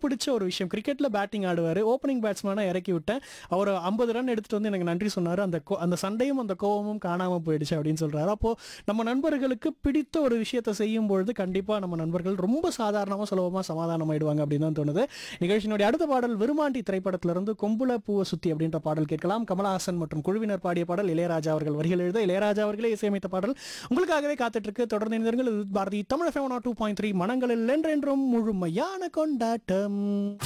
பிடிச்ச ஒரு விஷயம் கிரிக்கெட்ல பேட்டிங் ஆடுவார் ஓப்பனிங் பேட்ஸ்மேனாக இறக்கி விட்டேன் அவர் ஐம்பது ரன் எடுத்துட்டு வந்து எனக்கு நன்றி சொன்னார் அந்த கோ- அந்த சண்டையும் அந்த கோவமும் காணாம போயிடுச்சு அப்படின்னு சொல்றாரு அப்போ நம்ம நண்பர்களுக்கு பிடித்த ஒரு விஷயத்தை செய்யும் பொழுது கண்டிப்பா நம்ம நண்பர்கள் ரொம்ப சாதாரணமா சுலபமா சமாதானம் ஆயிடுவாங்க அப்படின்னு தான் தோணுது நிகழ்ச்சியினுடைய அடுத்த பாடல் விருமாண்டி திரைப்படத்திலிருந்து கொம்புல பூவை சுத்தி அப்படின்ற பாடல் கேட்கலாம் கமலஹாசன் மற்றும் குழுவினர் பாடிய பாடல் இளையராஜா அவர்கள் வரிகள் எழுத இளையராஜா அவர்களே இசையமைத்த பாடல் உங்களுக்காகவே காத்துட்டு இருக்கு தொடர்ந்து இணைந்தீர்கள் இது Bharathi Tamil two point three மனங்களில் என்றென்றும் முழுமையான கொண்டாட்டம்